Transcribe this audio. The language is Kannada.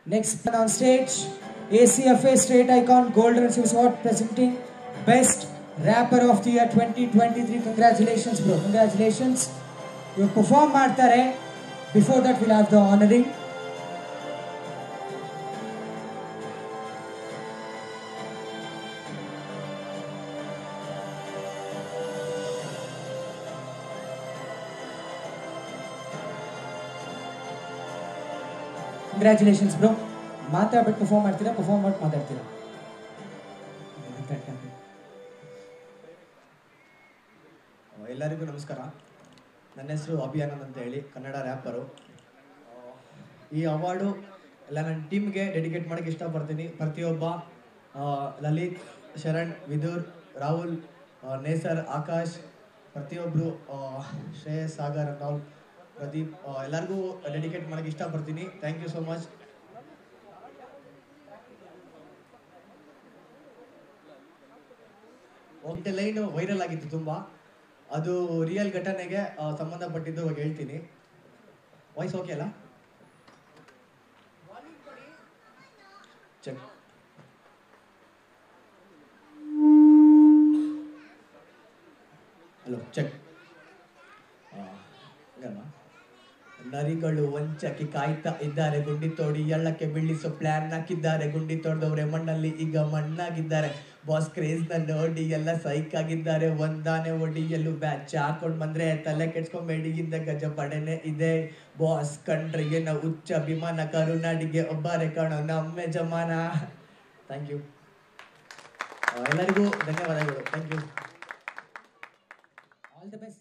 Next on stage, ACFA Straight Icon Gold Receives Award presenting Best Rapper of the Year 2023. Congratulations, bro. Congratulations. You perform ಮಾಡ್ತಾರೆ Before that, we'll have the honoring. Congratulations bro ಮಾತಾಡ್ಬಿಟ್ಟು ಪರ್ಫಾರ್ಮ್ ಮಾಡ್ತೀರಾ ಪರ್ಫಾರ್ಮ್ ಮಾಡಿ ಮಾತಾಡ್ತೀರಾ ಮಾತಾಡ್ಕೊಂಡು ಎಲ್ಲರಿಗೂ ನಮಸ್ಕಾರ ನನ್ನ ಹೆಸರು ಅಭಿಯಾನಂದ್ ಅಂತ ಹೇಳಿ ಕನ್ನಡ ರ್ಯಾಪರು ಈ ಅವಾರ್ಡು ಎಲ್ಲ ನನ್ನ ಟೀಮ್ಗೆ ಡೆಡಿಕೇಟ್ ಮಾಡೋಕ್ಕೆ ಇಷ್ಟಪಡ್ತೀನಿ ಪ್ರತಿಯೊಬ್ಬ ಆ, ಲಲಿತ್ ಶರಣ್ ವಿದುರ್ ರಾಹುಲ್ ಆ, ನೇಸರ್ ಆಕಾಶ್ ಪ್ರತಿಯೊಬ್ಬರು ಶ್ರೇಯಸ್ ಸಾಗರ್ ರಾಹುಲ್ ಪ್ರದೀಪ್ ಆ, ಎಲ್ಲರಿಗೂ ಡೆಡಿಕೇಟ್ ಮಾಡೋಕ್ಕೆ ಇಷ್ಟಪಡ್ತೀನಿ ಥ್ಯಾಂಕ್ ಯು ಸೋ ಮಚ್ ಒಂದು ಲೈನ್ ವೈರಲ್ ಆಗಿತ್ತು ತುಂಬಾ ಅದು ರಿಯಲ್ ಘಟನೆಗೆ ಆ, ಸಂಬಂಧಪಟ್ಟಿದ್ದು ಇವಾಗ ಹೇಳ್ತೀನಿ ವಾಯ್ಸ್ ಓಕೆ ಅಲ್ಲ ಚೆಕ್ ಹಲೋ ಚೆಕ್ ನರಿಗಳು ವಂಚಕ್ಕೆ ಕಾಯ್ತಾ ಇದ್ದಾರೆ ಗುಂಡಿ ತೋಡಿ ಎಳ್ಳಕ್ಕೆ ಬೀಳಿಸೋ ಪ್ಲಾನ್ ಹಾಕಿದ್ದಾರೆ ಗುಂಡಿ ತೋಡ್ದವ್ರೆ ಮಣ್ಣಲ್ಲಿ ಈಗ ಮಣ್ಣಾಗಿದ್ದಾರೆ ಬಾಸ್ ಕ್ರೇಜ್ ನ ನೋಡಿ ಎಲ್ಲ ಸೈಕ್ ಆಗಿದ್ದಾರೆ ಒಂದಾನೆ ಒಡಿಯಲು ಬ್ಯಾಚ್ ಹಾಕೊಂಡ್ ಬಂದ್ರೆ ತಲೆ ಕೆಡ್ಸ್ಕೊಂಬೇಡಿ ಇಂದ ಗಜ ಪಡೆನೆ ಇದೆ ಬಾಸ್ ಕಂಡ್ರಿಗೆ ನಾವು ಉಚ್ಚ ಅಭಿಮಾನ ಕರುನಾಡಿಗೆ ಒಬ್ಬರೇ ಕಾಣೋ ನಮ್ಮ ಜಮಾನ ಥ್ಯಾಂಕ್ ಯು ಎಲ್ಲರಿಗೂ ಧನ್ಯವಾದಗಳು thank you all the best